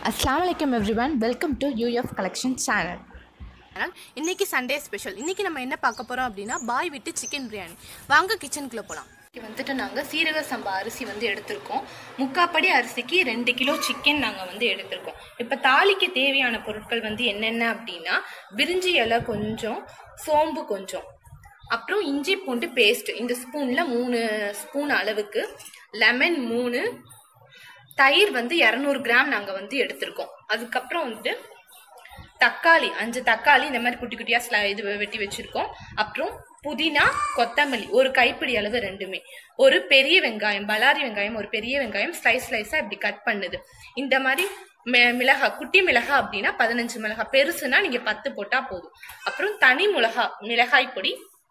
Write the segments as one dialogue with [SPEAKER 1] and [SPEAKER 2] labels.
[SPEAKER 1] அஸ்லாம் வலைக்கம் everyone welcome to UF collection channel
[SPEAKER 2] channel இன்னைக்கு சண்டே ஸ்பெஷல் இன்னைக்கு நம்ம என்ன பார்க்க போறோம் அப்படின்னா பாய் விட்டு சிக்கன் பிரியாணி வாங்க கிச்சனுக்குள்ள போகலாம் வந்துட்டு நாங்கள் சீரக சம்பா அரிசி வந்து எடுத்திருக்கோம் முக்காப்படி அரிசிக்கு ரெண்டு கிலோ சிக்கன் நாங்கள் வந்து எடுத்திருக்கோம் இப்போ தாளிக்கு தேவையான பொருட்கள் வந்து என்னென்ன அப்படின்னா பிரிஞ்சி இலை கொஞ்சம் சோம்பு கொஞ்சம் அப்புறம் இஞ்சி பூண்டு பேஸ்ட் இந்த ஸ்பூனில் மூணு ஸ்பூன் அளவுக்கு லெமன் மூணு தயிர் வந்து இரநூறு கிராம் நாங்கள் வந்து எடுத்திருக்கோம் அதுக்கப்புறம் வந்துட்டு தக்காளி அஞ்சு தக்காளி இந்த மாதிரி குட்டி குட்டியா ஸ்ல இது வெட்டி வச்சிருக்கோம் அப்புறம் புதினா கொத்தமல்லி ஒரு கைப்பிடி அளவு ரெண்டுமே ஒரு பெரிய வெங்காயம் பலாரி வெங்காயம் ஒரு பெரிய வெங்காயம் ஸ்லைஸ் ஸ்லைஸா இப்படி கட் பண்ணுது இந்த மாதிரி மி- மிளகா குட்டி மிளகா அப்படின்னா பதினஞ்சு மிளகா பெருசுனா நீங்க பத்து போட்டா போதும் அப்புறம் தனி மிளகா மிளகாய் பொடி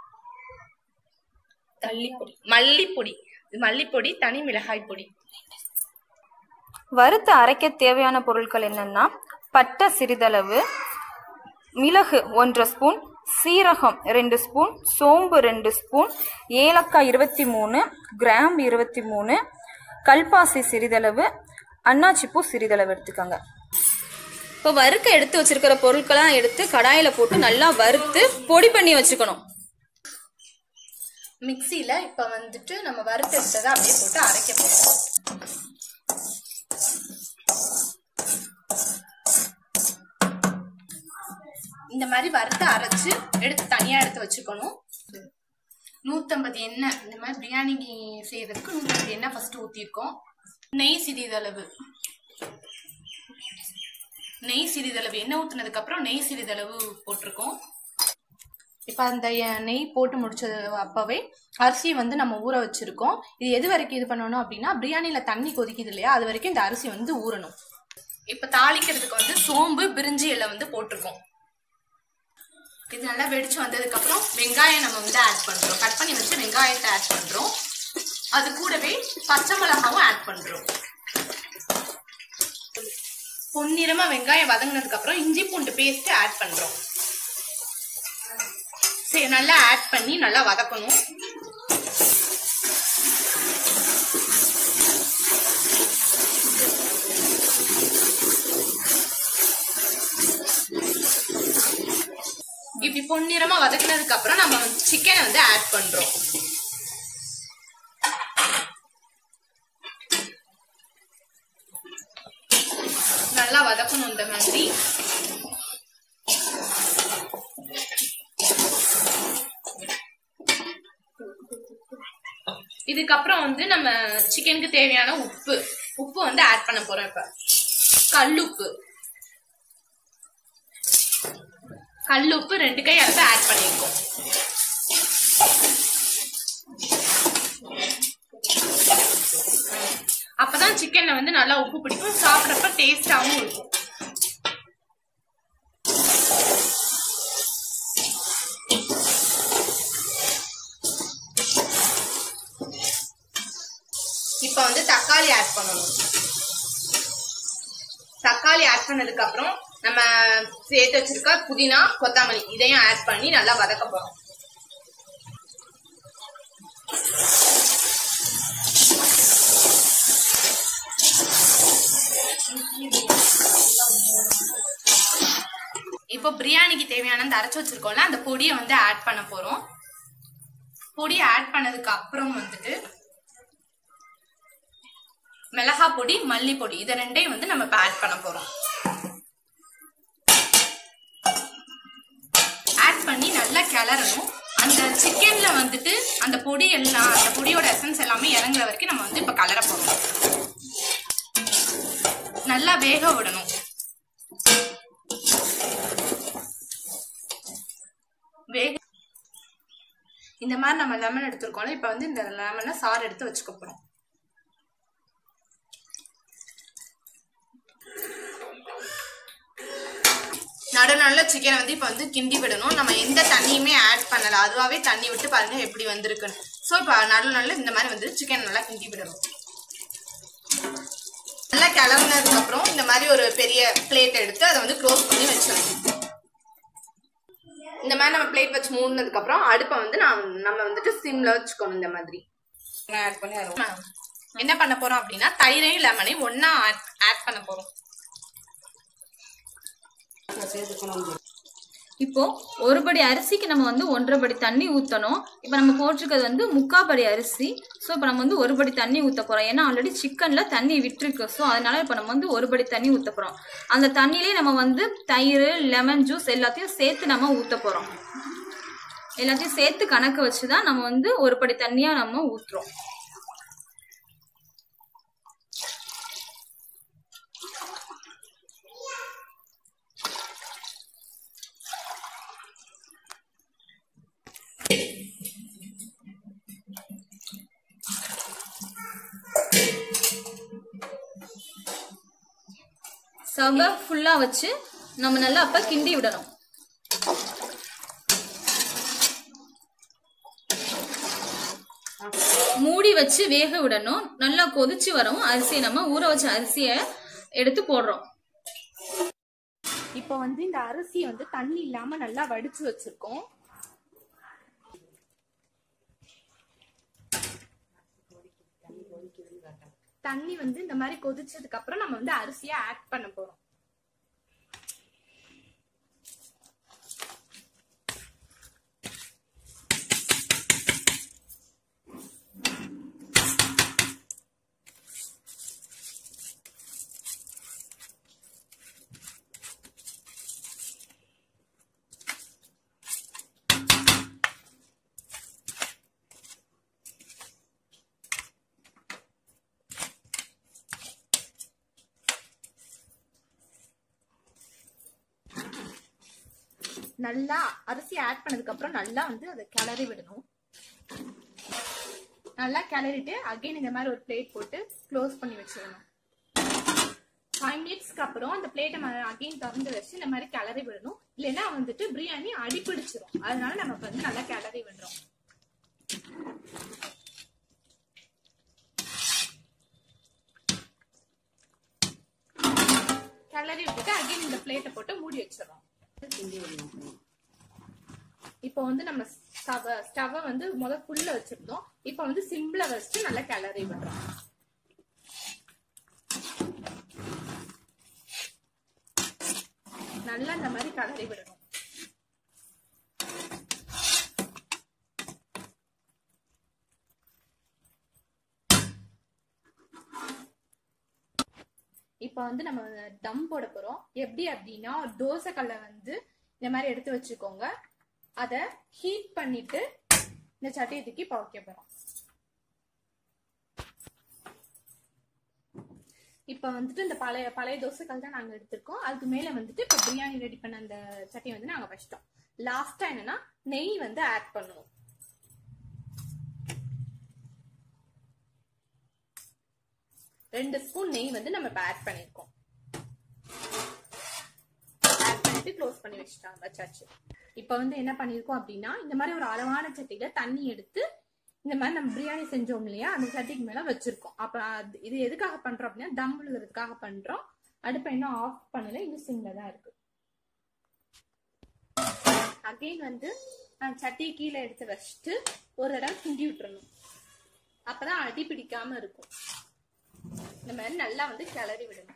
[SPEAKER 2] தள்ளிப்பொடி மல்லிப்பொடி இது மல்லிப்பொடி தனி மிளகாய் பொடி
[SPEAKER 3] வறுத்து அரைக்க தேவையான பொருட்கள் என்னன்னா பட்டை சிறிதளவு மிளகு ஒன்றரை ஸ்பூன் சீரகம் ரெண்டு ஸ்பூன் சோம்பு ரெண்டு ஸ்பூன் ஏலக்காய் இருபத்தி மூணு கிராம்பு இருபத்தி மூணு கல்பாசி சிறிதளவு அன்னாச்சிப்பூ சிறிதளவு எடுத்துக்கோங்க இப்போ வறுக்க எடுத்து வச்சிருக்கிற பொருட்களாம் எடுத்து கடாயில போட்டு நல்லா வறுத்து பொடி பண்ணி வச்சுக்கணும்
[SPEAKER 2] மிக்சியில இப்ப வந்துட்டு நம்ம வறுத்து எடுத்ததை அப்படியே போட்டு அரைக்க போறோம் இந்த மாதிரி வறுத்து அரைச்சு எடுத்து தனியா எடுத்து வச்சுக்கணும் நூத்தம்பது எண்ணெய் இந்த மாதிரி பிரியாணி செய்யறதுக்கு நூத்தம்பது எண்ணெய் ஃபர்ஸ்ட் ஊத்திருக்கோம் நெய் சிறிதளவு நெய் சிறிதளவு எண்ணெய் ஊத்துனதுக்கு அப்புறம் நெய் சிறிதளவு போட்டிருக்கோம் இப்போ அந்த எ- நெய் போட்டு முடிச்சது அப்பவே அரிசியை வந்து நம்ம ஊற வச்சிருக்கோம் இது எது வரைக்கும் இது பண்ணணும் அப்படின்னா பிரியாணியில தண்ணி கொதிக்குது இல்லையா அது வரைக்கும் இந்த அரிசி வந்து ஊறணும் இப்போ தாளிக்கிறதுக்கு வந்து சோம்பு பிரிஞ்சி இலை வந்து போட்டிருக்கோம் இது நல்லா வெடிச்சு வந்ததுக்கு அப்புறம் வெங்காயம் நம்ம வந்து ஆட் பண்றோம் கட் பண்ணி வச்சு வெங்காயத்தை ஆட் பண்றோம் அது கூடவே பச்சை மிளகாவும் ஆட் பண்றோம் பொன்னிறமா வெங்காயம் வதங்கினதுக்கு அப்புறம் இஞ்சி பூண்டு பேஸ்ட் ஆட் பண்றோம் சரி நல்லா ஆட் பண்ணி நல்லா வதக்கணும் இப்படி பொன்னிறமா வதக்குனதுக்கு அப்புறம் நம்ம வந்து சிக்கனை வந்து ஆட் பண்றோம் நல்லா வதக்கணும் இந்த மாதிரி இதுக்கப்புறம் வந்து நம்ம சிக்கனுக்கு தேவையான உப்பு உப்பு வந்து ஆட் பண்ண போறோம் இப்ப கல்லுப்பு கல்லுப்பு ரெண்டு கை அளவு ஆட் பண்ணிருக்கோம் அப்பதான் சிக்கன்ல வந்து நல்லா உப்பு பிடிக்கும் சாப்பிடறப்ப டேஸ்டாவும் இருக்கும் இப்போ வந்து தக்காளி ஆட் பண்ணணும் தக்காளி ஆட் பண்ணதுக்கு அப்புறம் நம்ம சேர்த்து வச்சிருக்க புதினா கொத்தமல்லி இதையும் ஆட் பண்ணி நல்லா வதக்க போறோம் இப்போ பிரியாணிக்கு தேவையான அந்த அரைச்சு வச்சிருக்கோம்ல அந்த பொடியை வந்து ஆட் பண்ண போறோம் பொடியை ஆட் பண்ணதுக்கு அப்புறம் வந்துட்டு மிளகா பொடி மல்லி பொடி இதை ரெண்டையும் வந்து நம்ம இப்போ ஆட் பண்ண போறோம் ஆட் பண்ணி நல்லா கிளறணும் அந்த சிக்கன்ல வந்துட்டு அந்த பொடி எல்லாம் அந்த பொடியோட எசன்ஸ் எல்லாமே இறங்குற வரைக்கும் நம்ம வந்து இப்ப கலர போறோம் நல்லா வேக விடணும் வேக இந்த மாதிரி நம்ம லெமன் எடுத்திருக்கோம்ல இப்ப வந்து இந்த லெமனை சாறு எடுத்து வச்சுக்க போறோம் நடு நல்ல சிக்கனை வந்து இப்போ வந்து கிண்டி விடணும் நம்ம எந்த தண்ணியுமே ஆட் பண்ணல அதுவாகவே தண்ணி விட்டு பாருங்க எப்படி வந்திருக்குன்னு ஸோ இப்போ நடு நல்ல இந்த மாதிரி வந்து சிக்கன் நல்லா கிண்டி விடணும் நல்லா கிளம்புனதுக்கு அப்புறம் இந்த மாதிரி ஒரு பெரிய பிளேட் எடுத்து அதை வந்து க்ளோஸ் பண்ணி வச்சிடணும் இந்த மாதிரி நம்ம பிளேட் வச்சு மூடினதுக்கு அப்புறம் அடுப்பை வந்து நான் நம்ம வந்துட்டு சிம்ல வச்சுக்கணும் இந்த மாதிரி
[SPEAKER 3] ஆட் பண்ணி
[SPEAKER 2] என்ன பண்ண போறோம் அப்படின்னா தயிரையும் லெமனையும் ஒண்ணா ஆட் பண்ண போறோம்
[SPEAKER 3] இப்போ ஒரு படி அரிசிக்கு நம்ம வந்து ஒன்றரை படி தண்ணி ஊற்றணும் இப்போ நம்ம போட்டிருக்கிறது வந்து முக்கா படி அரிசி ஸோ இப்போ நம்ம வந்து ஒரு படி தண்ணி ஊற்ற போகிறோம் ஏன்னா ஆல்ரெடி சிக்கனில் தண்ணி விட்டுருக்கு ஸோ அதனால இப்போ நம்ம வந்து ஒரு படி தண்ணி ஊற்ற போகிறோம் அந்த தண்ணியிலே நம்ம வந்து தயிர் லெமன் ஜூஸ் எல்லாத்தையும் சேர்த்து நம்ம ஊற்ற போகிறோம் எல்லாத்தையும் சேர்த்து கணக்கு வச்சு தான் நம்ம வந்து ஒரு படி தண்ணியாக நம்ம ஊற்றுறோம் சவை ஃபுல்லாக வச்சு நம்ம நல்லா அப்போ கிண்டி விடணும் மூடி வச்சு வேக விடணும் நல்லா கொதிச்சு வரும் அரிசியை நம்ம ஊற வச்ச அரிசியை எடுத்து போடுறோம்
[SPEAKER 2] இப்போ வந்து இந்த அரிசியை வந்து தண்ணி இல்லாம நல்லா வடிச்சு வச்சிருக்கோம் தண்ணி வந்து இந்த மாதிரி கொதிச்சதுக்கு அப்புறம் நம்ம வந்து அரிசியை ஆட் பண்ண போறோம் நல்லா அரிசி ஆட் பண்ணதுக்கு அப்புறம் நல்லா வந்து அதை கிளறி விடணும் நல்லா கிளறிட்டு அகைன் இந்த மாதிரி ஒரு பிளேட் போட்டு க்ளோஸ் பண்ணி வச்சிடணும் ஃபைவ் மினிட்ஸ்க்கு அப்புறம் அந்த பிளேட்டை அகைன் திறந்து வச்சு இந்த மாதிரி கிளறி விடணும் இல்லைன்னா வந்துட்டு பிரியாணி அடிப்பிடிச்சிரும் அதனால நம்ம வந்து நல்லா கிளறி விடுறோம் கிளறி விட்டுட்டு அகைன் இந்த பிளேட்டை போட்டு மூடி வச்சிடறோம் இப்போ வந்து நம்ம ஸ்டவ் ஸ்டவ் வந்து முத ஃபுல்ல வச்சிருந்தோம் இப்போ வந்து சிம்ல வச்சு நல்லா கிளறி விடுறோம் நல்லா இந்த மாதிரி கிளறி விடணும் இப்போ வந்து நம்ம தம் போட போறோம் எப்படி அப்படின்னா தோசை கல்லை வந்து இந்த மாதிரி எடுத்து வச்சுக்கோங்க அதை ஹீட் பண்ணிட்டு இந்த சட்டியை தூக்கி இப்போ வைக்க போறோம் இப்போ வந்துட்டு இந்த பழைய பழைய தோசைக்கல் தான் நாங்கள் எடுத்திருக்கோம் அதுக்கு மேலே வந்துட்டு இப்போ பிரியாணி ரெடி பண்ண அந்த சட்டியை வந்து நாங்கள் வச்சிட்டோம் லாஸ்டா என்னன்னா நெய் வந்து ஆட் பண்ணுவோம் ரெண்டு ஸ்பூன் நெய் வந்து நம்ம இப்போ ஆட் பண்ணியிருக்கோம் ஆட் பண்ணிட்டு க்ளோஸ் பண்ணி வச்சுட்டாங்க வச்சாச்சு இப்போ வந்து என்ன பண்ணியிருக்கோம் அப்படின்னா இந்த மாதிரி ஒரு அளவான சட்டியில தண்ணி எடுத்து இந்த மாதிரி நம்ம பிரியாணி செஞ்சோம் இல்லையா அந்த சட்டிக்கு மேல வச்சிருக்கோம் அப்ப அது- இது எதுக்காக பண்றோம் அப்படின்னா தம் விழுகிறதுக்காக பண்றோம் அடுப்பை இன்னும் ஆஃப் பண்ணல இன்னும் சிம்ல தான் இருக்கு அகைன் வந்து அஹ், சட்டியை கீழே எடுத்து வச்சுட்டு ஒரு தடவை கிண்டி விட்டுறணும் அப்பதான் அடி பிடிக்காம இருக்கும் இந்த மாதிரி நல்லா வந்து கிளறி விடணும்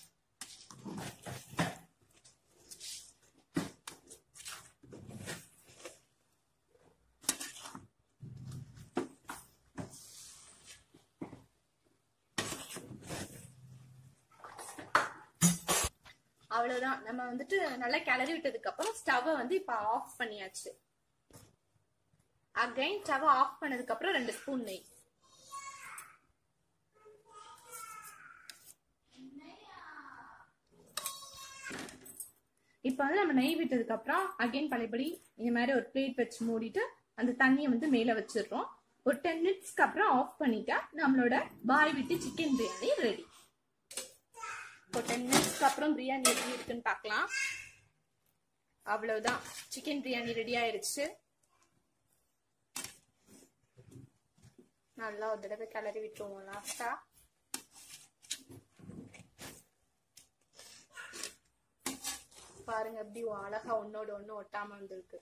[SPEAKER 2] அவ்வளவுதான் நம்ம வந்துட்டு நல்லா கிளறி விட்டதுக்கு அப்புறம் ஸ்டவ்வை வந்து இப்ப ஆஃப் பண்ணியாச்சு அகைன் ஸ்டவ் ஆஃப் பண்ணதுக்கு அப்புறம் ரெண்டு ஸ்பூன் நெய் இப்போ வந்து நம்ம நெய் விட்டதுக்கு அப்புறம் அகைன் பழையபடி இந்த மாதிரி ஒரு பிளேட் வச்சு மூடிட்டு அந்த தண்ணியை வந்து மேல வச்சிடுறோம் ஒரு டென் மினிட்ஸ்க்கு அப்புறம் ஆஃப் பண்ணிட்டா நம்மளோட பாய் விட்டு சிக்கன் பிரியாணி ரெடி இப்போ டென் மினிட்ஸ்க்கு அப்புறம் பிரியாணி எப்படி இருக்குன்னு பார்க்கலாம் அவ்வளவுதான் சிக்கன் பிரியாணி ரெடி ஆயிருச்சு நல்லா ஒரு தடவை கிளறி விட்டுருவோம் லாஸ்டா பாருங்க எப்படி அழகா ஒன்னோட ஒண்ணு ஒட்டாம வந்திருக்கு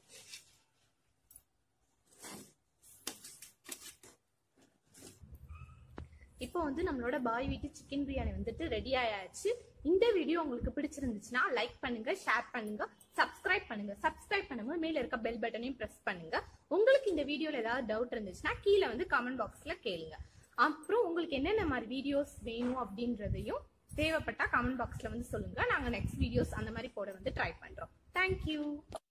[SPEAKER 2] இப்போ வந்து நம்மளோட பாய் வீட்டு சிக்கன் பிரியாணி வந்துட்டு ரெடி ஆயாச்சு இந்த வீடியோ உங்களுக்கு பிடிச்சிருந்துச்சுன்னா லைக் பண்ணுங்க ஷேர் பண்ணுங்க சப்ஸ்கிரைப் பண்ணுங்க சப்ஸ்கிரைப் பண்ணும்போது மேல இருக்க பெல் பட்டனையும் பிரஸ் பண்ணுங்க உங்களுக்கு இந்த வீடியோல ஏதாவது டவுட் இருந்துச்சுன்னா கீழே வந்து கமெண்ட் பாக்ஸ்ல கேளுங்க அப்புறம் உங்களுக்கு என்னென்ன மாதிரி வீடியோஸ் வேணும் அப்படின்றதையும் தேவைப்பட்டா கமெண்ட் பாக்ஸ்ல வந்து சொல்லுங்க நாங்க நெக்ஸ்ட் வீடியோஸ் அந்த மாதிரி போட வந்து ட்ரை பண்றோம் தேங்க்யூ